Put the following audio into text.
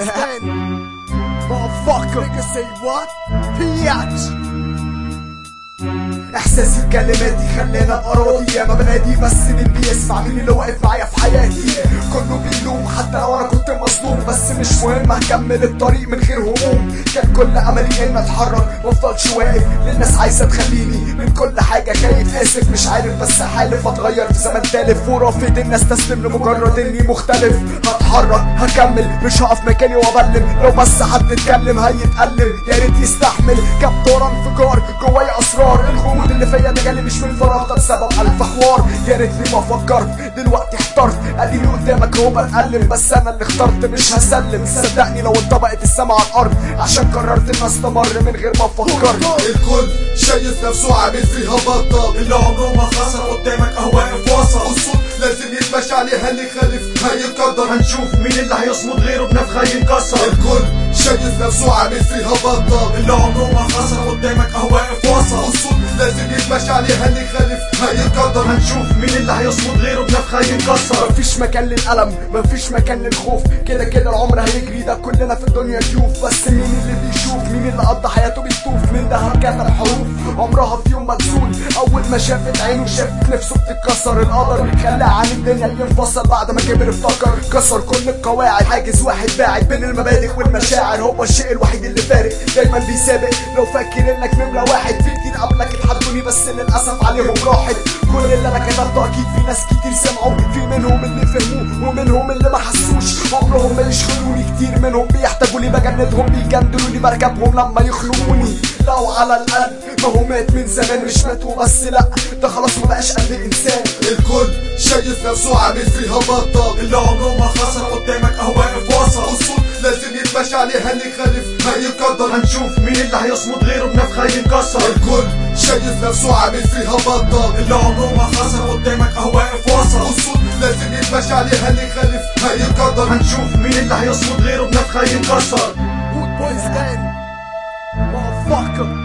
then. Motherfucker. Nigga say what? Piatch. احساسي بكلماتي خلاني ابقى راضي ياما بنادي بس مين بيسمع مين اللي واقف معايا في حياتي كله بيلوم حتى لو انا كنت مظلوم بس مش مهم هكمل الطريق من غير هموم كان كل املي اني اتحرك وافضلش واقف للناس عايزه تخليني من كل حاجه خايف اسف مش عارف بس حالف اتغير في زمن تالف ورافض اني استسلم لمجرد اني مختلف هتحرك هكمل مش هقف مكاني وابلم لو بس حد اتكلم هيتألم يا ريت يستحمل كبتور انفجار جوايا اسرار الغموض اللي فيا ده جالي مش من فراغ ده بسبب الف حوار يا ريتني ما فكرت دلوقتي احترت اديني قدامك هو بتألم بس انا اللي اخترت مش هسلم صدقني لو انطبقت السما على الارض عشان قررت ان استمر من غير ما افكر الكل شايف نفسه عامل فيها بطل اللي عمره ما خسر قدامك اهو واقف وسط الصوت لازم يتمشى عليها اللي خالف هيتقدر هنشوف مين اللي هيصمد غيره بنفخه ينكسر الكل شايف نفسه عامل فيها بطل اللي عمره ما خسر قدامك اهو واقف وسط الصوت لازم يتمشى عليها اللي خالف هيتقدر هنشوف مين اللي هيصمد غيره بنفخه ينكسر مفيش مكان للألم مفيش مكان للخوف كده كده العمر هيجري ده كلنا في الدنيا ضيوف بس مين اللي بيشوف مين اللي قضى حياته بيطوف من ده كتب حروف عمرها في يوم مكسول اول ما شافت عينه شافت نفسه بتتكسر القدر خلاه عن الدنيا ينفصل بعد ما كبر افتكر كسر كل القواعد حاجز واحد باعد بين المبادئ والمشاعر هو الشيء الوحيد اللي فارق دايما بيسابق لو فاكر انك نمرة واحد في كتير قبلك اتحدوني بس للاسف عليهم راحت كل اللي انا كتبته اكيد في ناس كتير سمعوا في منهم اللي فهموه ومنهم اللي ما حسوش عمرهم ما يشغلوني كتير منهم بيحتاجوا لي بجندهم بيجندلوا لي بركبهم لما يخنقوني لو على القلب ما هو مات من زمان مش مات وبس لا ده خلاص ما بقاش قلب انسان الكل شايف نفسه عامل فيها بطل اللي عمره ما خسر قدامك اهو واقف وسط الصوت لازم يتمشى عليها اللي خالف هيتقدر هنشوف مين اللي هيصمد غيره بنفخه ينكسر الكل شايف نفسه عامل فيها بطل اللي عمره ما خسر قدامك اهو واقف وسط الصوت لازم يتمشى عليها اللي خالف هيتقدر هنشوف مين اللي هيصمد غيره بنفخه ينكسر Good boys then Motherfucker